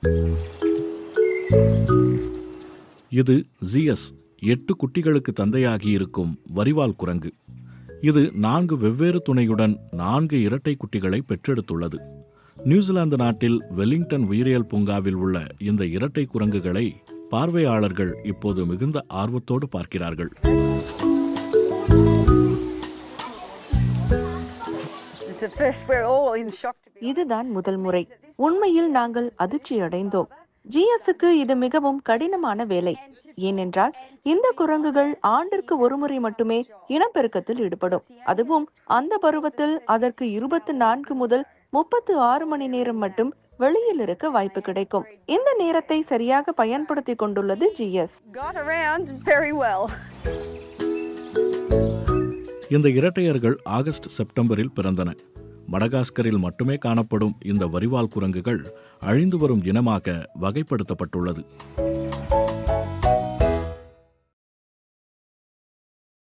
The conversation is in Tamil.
இது ஜிஎஸ் எட்டு குட்டிகளுக்கு தந்தையாகி இருக்கும் வரிவால் குரங்கு இது நான்கு வெவ்வேறு துணையுடன் நான்கு இரட்டை குட்டிகளை பெற்றெடுத்துள்ளது நியூசிலாந்து நாட்டில் வெலிங்டன் உயிரியல் பூங்காவில் உள்ள இந்த இரட்டை குரங்குகளை பார்வையாளர்கள் இப்போது மிகுந்த ஆர்வத்தோடு பார்க்கிறார்கள் It's a first. We're all in shock to be. இதுதான் முதல் முறை உண்மையில் நாங்கள் அதிர்ச்சி அடைந்தோம் ஜிஎஸ்க்கு இது மிகவும் கடினமான வேலை ஏனென்றால் இந்த குரங்குகள் ஆண்டிற்கு ஒருமுறை மட்டுமே இனப்பெருக்கத்தில் ஈடுபடும் அதுவும் அந்த பருவத்தில் அதற்கு இருபத்தி நான்கு முதல் முப்பத்து ஆறு மணி நேரம் மட்டும் வெளியில் இருக்க வாய்ப்பு கிடைக்கும் இந்த நேரத்தை சரியாக பயன்படுத்தி கொண்டுள்ளது GS Got around very well. இந்த இரட்டையர்கள் ஆகஸ்ட் செப்டம்பரில் பிறந்தன மடகாஸ்கரில் மட்டுமே காணப்படும் இந்த வரிவால் குரங்குகள் அழிந்து வரும் இனமாக வகைப்படுத்தப்பட்டுள்ளது